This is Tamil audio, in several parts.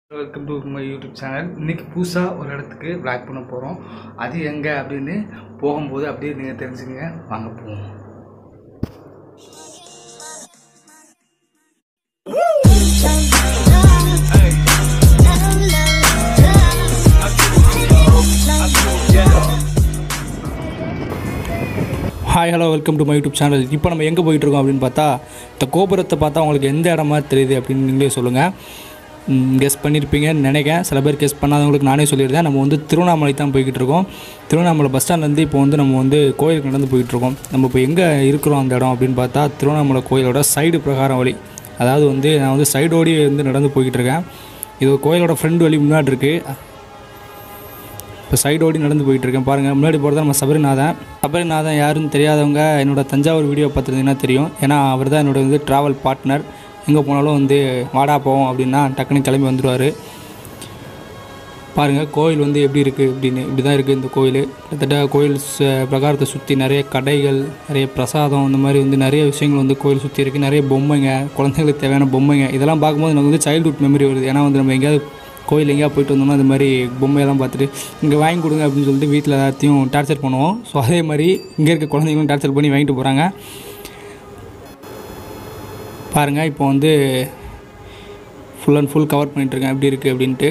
welcome to my YouTube channel இன்னைக்கு புதுசாக ஒரு இடத்துக்கு விளாக் பண்ண போகிறோம் அது எங்கே அப்படின்னு போகும்போது அப்படியே நீங்கள் தெரிஞ்சுங்க வாங்க போவோம் hi hello welcome to my YouTube channel இப்போ நம்ம எங்கே போயிட்டுருக்கோம் அப்படின்னு பார்த்தா இந்த கோபுரத்தை பார்த்தா உங்களுக்கு எந்த இடமா தெரியுது அப்படின்னு நீங்களே சொல்லுங்கள் கெஸ் பண்ணியிருப்பீங்கன்னு நினைக்கிறேன் சில பேர் கெஸ் பண்ணாதவங்களுக்கு நானே சொல்லியிருந்தேன் நம்ம வந்து திருவண்ணாமலை தான் போய்கிட்டு இருக்கோம் திருவண்ணாமலை பஸ் ஸ்டாண்ட்லேருந்து இப்போ வந்து நம்ம வந்து கோயிலுக்கு நடந்து போயிட்டு இருக்கோம் நம்ம இப்போ எங்கே இருக்கிறோம் அந்த இடம் அப்படின்னு பார்த்தா திருவண்ணாமலை கோயிலோட சைடு பிரகாரம் வழி அதாவது வந்து நான் வந்து சைடோடி வந்து நடந்து போய்கிட்டு இருக்கேன் இது கோயிலோட ஃப்ரெண்ட் வழி முன்னாடி இருக்குது இப்போ சைடோடி நடந்து போயிட்டு இருக்கேன் பாருங்கள் முன்னாடி போகிறது நம்ம சபரிநாதன் சபரிநாதன் யாருன்னு தெரியாதவங்க என்னோட தஞ்சாவூர் வீடியோ பார்த்துருந்தீங்கன்னா தெரியும் ஏன்னா அவர் தான் என்னோட வந்து ட்ராவல் பார்ட்னர் எங்கே போனாலும் வந்து வாடா போவோம் அப்படின்னா டக்குன்னு கிளம்பி வந்துடுவார் பாருங்கள் கோயில் வந்து எப்படி இருக்குது அப்படின்னு இப்படி தான் இருக்குது இந்த கோயில் கிட்டத்தட்ட கோயில் ச- பிரகாரத்தை சுற்றி நிறைய கடைகள் நிறைய பிரசாதம் இந்த மாதிரி வந்து நிறைய விஷயங்கள் வந்து கோயில் சுற்றி இருக்குது நிறைய பொம்மைங்க குழந்தைங்களுக்கு தேவையான பொம்மைங்க இதெல்லாம் பார்க்கும்போது எனக்கு வந்து சைல்ட்ஹுட் மெமரி வருது ஏன்னா வந்து நம்ம எங்கேயாவது கோயில் எங்கேயாவது போயிட்டு வந்தோம்னா இந்த மாதிரி பொம்மையெல்லாம் பார்த்துட்டு இங்கே வாங்கி கொடுங்க அப்படின்னு சொல்லிட்டு வீட்டில் எல்லாத்தையும் டார்ச்சர் பண்ணுவோம் ஸோ அதே மாதிரி இங்கே இருக்க குழந்தைங்களும் டார்ச்சர் பண்ணி வாங்கிட்டு போகிறாங்க பாருங்கள் இப்போ வந்து ஃபுல் அண்ட் ஃபுல் கவர் பண்ணிகிட்ருக்கேன் எப்படி இருக்குது அப்படின்ட்டு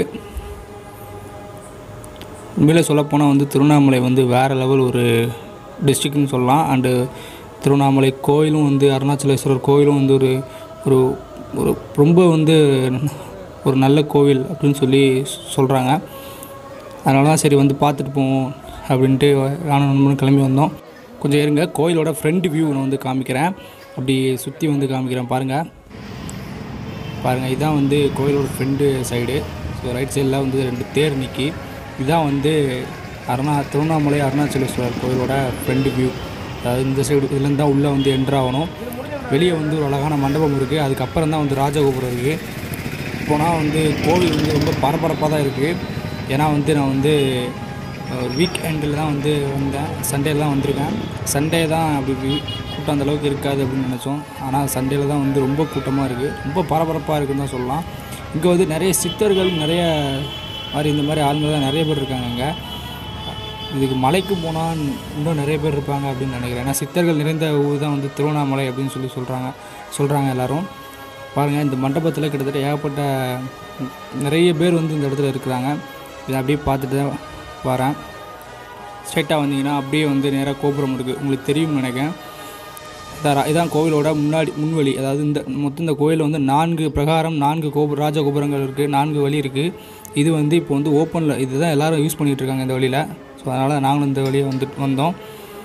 உண்மையிலே சொல்லப்போனால் வந்து திருவண்ணாமலை வந்து வேறு லெவல் ஒரு டிஸ்ட்ரிக்ட்னு சொல்லலாம் அண்டு திருவண்ணாமலை கோயிலும் வந்து அருணாச்சலேஸ்வரர் கோயிலும் வந்து ஒரு ஒரு ஒரு ரொம்ப வந்து ஒரு நல்ல கோவில் அப்படின்னு சொல்லி சொல்கிறாங்க அதனால தான் சரி வந்து பார்த்துட்டு போவோம் அப்படின்ட்டு நானும் நண்பனும் கிளம்பி வந்தோம் கொஞ்சம் இருங்க கோயிலோட ஃப்ரண்ட் வியூ நான் வந்து காமிக்கிறேன் அப்படி சுற்றி வந்து காமிக்கிறேன் பாருங்கள் பாருங்கள் இதான் வந்து கோயிலோட ஃப்ரண்ட் சைடு ஸோ ரைட் சைடில் வந்து ரெண்டு தேர் நிற்கி இதான் வந்து அருணா திருவண்ணாமலை அருணாச்சலேஸ்வரர் கோயிலோட ஃப்ரண்ட் வியூ அதாவது இந்த சைடு இதுலேருந்து தான் உள்ளே வந்து என்ட்ரு ஆகணும் வெளியே வந்து ஒரு அழகான மண்டபம் இருக்குது அதுக்கப்புறம் தான் வந்து ராஜகோபுரம் இருக்குது போனால் வந்து கோவில் வந்து ரொம்ப பரபரப்பாக தான் இருக்குது ஏன்னா வந்து நான் வந்து வீக் எண்டில் தான் வந்து வந்தேன் சண்டேல தான் வந்திருக்கேன் சண்டே தான் அப்படி வி- கூட்டம் அந்த அளவுக்கு இருக்காது அப்படின்னு நினச்சோம் ஆனால் சண்டேல தான் வந்து ரொம்ப கூட்டமாக இருக்குது ரொம்ப பரபரப்பாக இருக்குன்னு தான் சொல்லலாம் இங்கே வந்து நிறைய சித்தர்கள் நிறைய மாதிரி இந்த மாதிரி ஆளுங்க தான் நிறைய பேர் இருக்காங்க இங்கே இதுக்கு மலைக்கு போனால் இன்னும் நிறைய பேர் இருப்பாங்க அப்படின்னு நினைக்கிறேன் ஏன்னா சித்தர்கள் நிறைந்த ஊர் தான் வந்து திருவண்ணாமலை அப்படின்னு சொல்லி சொல்கிறாங்க சொல்கிறாங்க எல்லாரும் பாருங்கள் இந்த மண்டபத்தில் கிட்டத்தட்ட ஏகப்பட்ட நிறைய பேர் வந்து இந்த இடத்துல இருக்கிறாங்க இதை அப்படியே பார்த்துட்டு தான் வரேன் ஸ்ட்ரைட்டாக வந்தீங்கன்னா அப்படியே வந்து நேராக கோபுரம் இருக்குது உங்களுக்கு தெரியும்னு நினைக்கிறேன் இதான் ரா- இதான் கோவிலோட முன்னாடி முன்வழி அதாவது இந்த மொத்தம் இந்த கோயிலில் வந்து நான்கு பிரகாரம் நான்கு கோபுர ராஜ கோபுரங்கள் இருக்குது நான்கு வழி இருக்குது இது வந்து இப்போ வந்து ஓப்பனில் இதுதான் எல்லாரும் யூஸ் பண்ணிகிட்டு இருக்காங்க இந்த வழியில் ஸோ அதனால் நாங்களும் இந்த வழியை வந்துட்டு வந்தோம்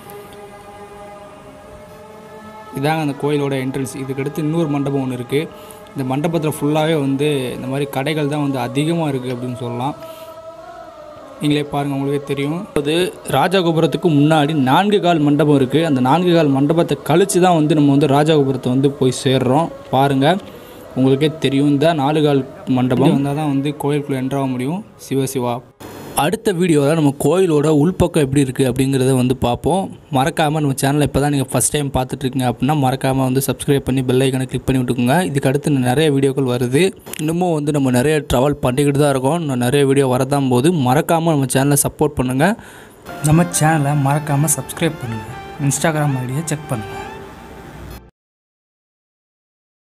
இதாங்க அந்த கோயிலோட என்ட்ரன்ஸ் இதுக்கடுத்து இன்னொரு மண்டபம் ஒன்று இருக்குது இந்த மண்டபத்தில் ஃபுல்லாகவே வந்து இந்த மாதிரி கடைகள் தான் வந்து அதிகமாக இருக்குது அப்படின்னு சொல்லலாம் நீங்களே பாருங்கள் உங்களுக்கே தெரியும் அது ராஜகோபுரத்துக்கு முன்னாடி நான்கு கால் மண்டபம் இருக்குது அந்த நான்கு கால் மண்டபத்தை கழித்து தான் வந்து நம்ம வந்து ராஜகோபுரத்தை வந்து போய் சேர்றோம் பாருங்கள் உங்களுக்கே தெரியும் இந்த நாலு கால் மண்டபம் வந்தால் தான் வந்து கோயிலுக்குள்ளே என்ட்ராக முடியும் சிவ சிவா அடுத்த வீடியோவில் நம்ம கோயிலோட உள்பக்கம் எப்படி இருக்குது அப்படிங்கிறத வந்து பார்ப்போம் மறக்காமல் நம்ம சேனலை இப்போ தான் நீங்கள் ஃபஸ்ட் டைம் பார்த்துட்ருக்கீங்க அப்படின்னா மறக்காமல் வந்து சப்ஸ்கிரைப் பண்ணி பெல் ஐக்கனை கிளிக் பண்ணி விட்டுக்கோங்க இதுக்கு அடுத்து நிறைய வீடியோக்கள் வருது இன்னமும் வந்து நம்ம நிறைய ட்ராவல் பண்ணிக்கிட்டு தான் இருக்கோம் இன்னும் நிறைய வீடியோ வரதான் போது மறக்காமல் நம்ம சேனலை சப்போர்ட் பண்ணுங்கள் நம்ம சேனலை மறக்காமல் சப்ஸ்கிரைப் பண்ணுங்கள் இன்ஸ்டாகிராம் ஐடியை செக் பண்ணுங்கள்